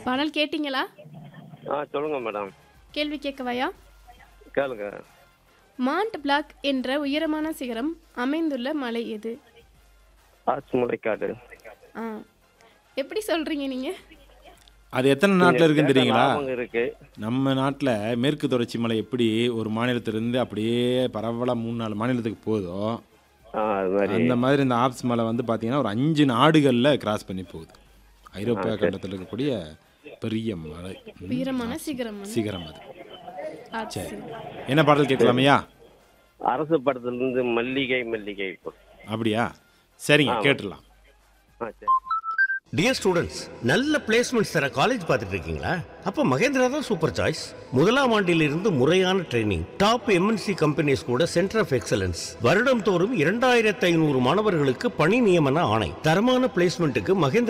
பாடல் கேட்டிங்களா ஆ சொல்லுங்க மேடம் கேள்வி கேட்கவாயா கேளுங்க மாண்ட் பிளாக் என்ற உயரமான சிகரம் அமைந்துள்ள மலை எது ஆச்சு முளைக்காடு ஆ எப்படி சொல்றீங்க நீங்க அது எத்தனை நாட்டில் இருக்குன்னு தெரியுங்களா லாபம் இருக்கு நம்ம நாட்டில் மேற்கு தொடர்ச்சி மலை எப்படி ஒரு மாநிலத்திலிருந்து அப்படியே பரவலாக மூணு நாலு மாநிலத்துக்கு போகுதோ ஆ அது மாதிரி அந்த மாதிரி இந்த ஆப்ஸ் மலை வந்து பார்த்தீங்கன்னா ஒரு அஞ்சு நாடுகளில் கிராஸ் பண்ணி போகுது ஐரோப்பிய கண்டத்தில் இருக்கக்கூடிய பெரிய மலை ம், உயரமான சிகரம் வந்து. சிகரம் அது ஆ, சரி. என்ன பாடல் கேட்கலாமையா அரசு படத்துல இருந்து மல்லிகை மல்லிகை போடு. அப்படியா சரிங்க கேட்டுடலாம் ஆ சரி டியர் ஸ்டூடெண்ட்ஸ் நல்ல பிளேஸ்மெண்ட்ஸ் தர காலேஜ் பார்த்துட்டு இருக்கீங்களா அப்ப மகேந்திரா தான் சூப்பர் சாய்ஸ் முதலாம் ஆண்டிலிருந்து முறையான ட்ரைனிங் டாப் எம்என்சி கம்பெனிஸ் கூட சென்டர் ஆஃப் எக்ஸலன்ஸ் வருடம் தோறும் இரண்டாயிரத்து ஐநூறு மாணவர்களுக்கு பணி நியமன ஆணை தரமான பிளேஸ்மெண்ட்டுக்கு மகேந்திரா